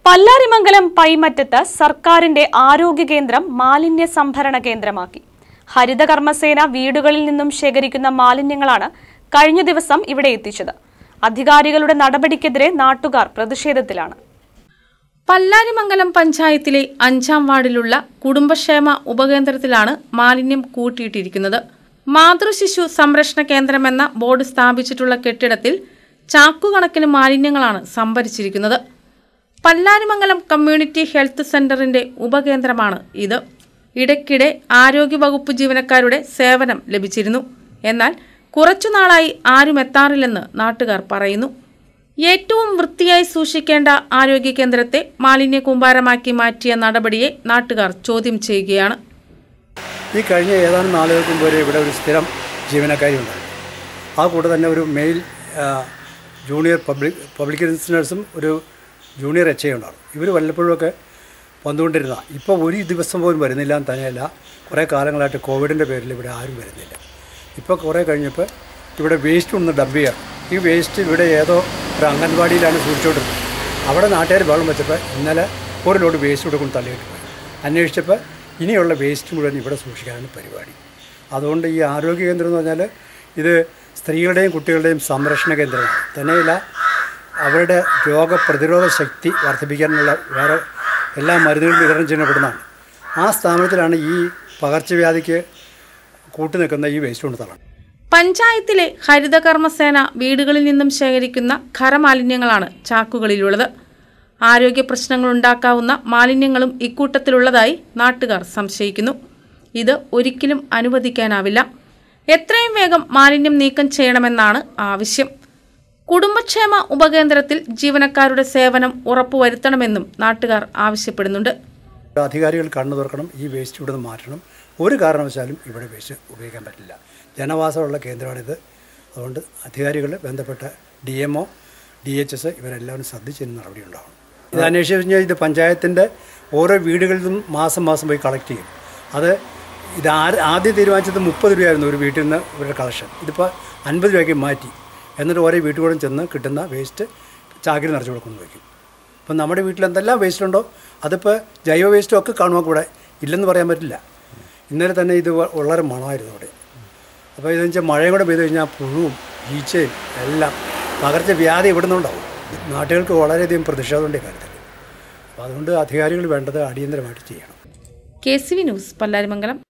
പല്ലാരിമംഗലം പൈമറ്റത്ത് സർക്കാരിന്റെ ആരോഗ്യ കേന്ദ്രം മാലിന്യ സംഭരണ കേന്ദ്രമാക്കി ഹരിതകർമ്മസേന വീടുകളിൽ നിന്നും ശേഖരിക്കുന്ന മാലിന്യങ്ങളാണ് കഴിഞ്ഞ ദിവസം ഇവിടെ എത്തിച്ചത് അധികാരികളുടെ നടപടിക്കെതിരെ നാട്ടുകാർ പ്രതിഷേധത്തിലാണ് പല്ലാരിമംഗലം പഞ്ചായത്തിലെ അഞ്ചാം വാർഡിലുള്ള കുടുംബക്ഷേമ ഉപകേന്ദ്രത്തിലാണ് മാലിന്യം കൂട്ടിയിട്ടിരിക്കുന്നത് മാതൃശിശു സംരക്ഷണ കേന്ദ്രമെന്ന ബോർഡ് സ്ഥാപിച്ചിട്ടുള്ള കെട്ടിടത്തിൽ ചാക്കുകണക്കിന് മാലിന്യങ്ങളാണ് സംഭരിച്ചിരിക്കുന്നത് പല്ലാരിമംഗലം കമ്മ്യൂണിറ്റി ഹെൽത്ത് സെന്ററിന്റെ ഉപകേന്ദ്രമാണ് ഇത് ഇടയ്ക്കിടെ ആരോഗ്യവകുപ്പ് ജീവനക്കാരുടെ സേവനം ലഭിച്ചിരുന്നു എന്നാൽ കുറച്ചുനാളായി ആരും എത്താറില്ലെന്ന് നാട്ടുകാർ പറയുന്നു ഏറ്റവും വൃത്തിയായി സൂക്ഷിക്കേണ്ട ആരോഗ്യ കേന്ദ്രത്തെ മാലിന്യ കൂമ്പാരമാക്കി മാറ്റിയ നടപടിയെ നാട്ടുകാർ ചോദ്യം ചെയ്യുകയാണ് ഈ കഴിഞ്ഞ ഏതാനും നാളുകൾക്ക് മുമ്പ് വരെ ഇവിടെ ഒരു സ്ഥിരം ജീവനക്കാരി ഉണ്ടായിരുന്നു ആ കൂടെ തന്നെ ഒരു മെയിൽ ആ, ജൂനിയർ പബ്ലിക് പബ്ലിക് നഴ്സും ഒരു ജൂനിയർ എച്ച് ഐ ഉണ്ടായിരുന്നു ഇവർ വല്ലപ്പോഴുമൊക്കെ വന്നുകൊണ്ടിരുന്ന ഇപ്പോൾ ഒരു ദിവസം പോലും വരുന്നില്ല എന്ന് തന്നെയല്ല കുറേ കാലങ്ങളായിട്ട് കോവിഡിൻ്റെ പേരിൽ ഇവിടെ ആരും വരുന്നില്ല ഇപ്പോൾ കുറേ കഴിഞ്ഞപ്പോൾ ഇവിടെ വേസ്റ്റ് ഒന്ന് ഡംപ് ചെയ്യാം ഈ വേസ്റ്റ് ഇവിടെ ഏതോ ഒരു അംഗൻവാടിയിലാണ് സൂക്ഷിച്ചുകൊണ്ടിരുന്നത് അവിടെ നാട്ടുകാർ വെള്ളം വെച്ചപ്പോൾ ഇന്നലെ ഒരു ലോഡ് വേസ്റ്റ് ഇവിടെ കൊണ്ട് തള്ളിയിട്ട് പോയി അന്വേഷിച്ചപ്പോൾ ഇനിയുള്ള വേസ്റ്റ് മുഴുവൻ ഇവിടെ സൂക്ഷിക്കാനാണ് പരിപാടി അതുകൊണ്ട് ഈ ആരോഗ്യ കേന്ദ്രം എന്ന് പറഞ്ഞാൽ ഇത് സ്ത്രീകളുടെയും കുട്ടികളുടെയും സംരക്ഷണ കേന്ദ്രമാണ് തന്നെയല്ല അവരുടെ രോഗപ്രതിരോധ ശക്തി വർദ്ധിപ്പിക്കാനുള്ള വേറെ എല്ലാ മരുന്നുകളും വിതരണം ചെയ്യപ്പെടുന്നതാണ് ആ സ്ഥാപനത്തിലാണ് ഈ പകർച്ചവ്യാധിക്ക് കൂട്ടുനിൽക്കുന്ന ഈ വേസ്റ്റ് കൊണ്ട് തള്ളുന്നത് പഞ്ചായത്തിലെ ഹരിതകർമ്മസേന വീടുകളിൽ നിന്നും ശേഖരിക്കുന്ന ഖരമാലിന്യങ്ങളാണ് ചാക്കുകളിലുള്ളത് ആരോഗ്യ പ്രശ്നങ്ങൾ ഉണ്ടാക്കാവുന്ന മാലിന്യങ്ങളും ഇക്കൂട്ടത്തിലുള്ളതായി നാട്ടുകാർ സംശയിക്കുന്നു ഇത് ഒരിക്കലും അനുവദിക്കാനാവില്ല എത്രയും വേഗം മാലിന്യം നീക്കം ചെയ്യണമെന്നാണ് ആവശ്യം കുടുംബക്ഷേമ ഉപകേന്ദ്രത്തിൽ ജീവനക്കാരുടെ സേവനം ഉറപ്പുവരുത്തണമെന്നും നാട്ടുകാർ ആവശ്യപ്പെടുന്നുണ്ട് അധികാരികൾ കണ്ണു തുറക്കണം ഈ വേസ്റ്റ് ഇവിടെ നിന്ന് മാറ്റണം ഒരു കാരണവശാലും ഇവിടെ വേസ്റ്റ് ഉപയോഗിക്കാൻ പറ്റില്ല ജനവാസമുള്ള കേന്ദ്രമാണിത് അതുകൊണ്ട് അധികാരികൾ ബന്ധപ്പെട്ട D M O D H S ഇവരെല്ലാവരും ശ്രദ്ധിച്ചതിന് നടപടി ഉണ്ടാവണം ഇത് അന്വേഷിച്ച് കഴിഞ്ഞാൽ ഇത് പഞ്ചായത്തിൻ്റെ ഓരോ വീടുകളിൽ നിന്നും മാസം മാസം പോയി കളക്ട് ചെയ്യും അത് ഇത് ആ- ആദ്യം തീരുമാനിച്ചത് മുപ്പത് രൂപയായിരുന്നു ഒരു വീട്ടിൽ നിന്ന് ഇവരുടെ കളക്ഷൻ ഇതിപ്പോൾ അൻപത് രൂപയ്ക്ക് മാറ്റി എന്നിട്ട് ഓരോ വീട്ടുകൂടെ ചെന്ന് കിട്ടുന്ന വേസ്റ്റ് ചാക്കിൽ നിറച്ച് കൊടുക്കുന്നു വയ്ക്കും ഇപ്പം നമ്മുടെ വീട്ടിൽ എന്തെല്ലാം വേസ്റ്റ് ഉണ്ടോ അതിപ്പോൾ ജൈവ വേസ്റ്റും ഒക്കെ കാണുമ്പോൾ കൂടെ ഇല്ലെന്ന് പറയാൻ പറ്റില്ല ഇന്നലെ തന്നെ ഇത് വ- വളരെ മണമായിരുന്നു അവിടെ അപ്പോൾ ഇതെന്ന് വെച്ചാൽ മഴയും കൂടെ പെയ്ത് കഴിഞ്ഞാൽ പുഴുവും ഈച്ചയും എല്ലാം പകർച്ച വ്യാധി ഇവിടെ നിന്നുണ്ടാവും നാട്ടുകൾക്ക് വളരെയധികം പ്രതിഷേധമുണ്ട് ഈ കാര്യത്തിൽ അപ്പോൾ അതുകൊണ്ട് അധികാരികൾ വേണ്ടത് അടിയന്തരമായിട്ട് ചെയ്യണം K C V news Pallarimangalam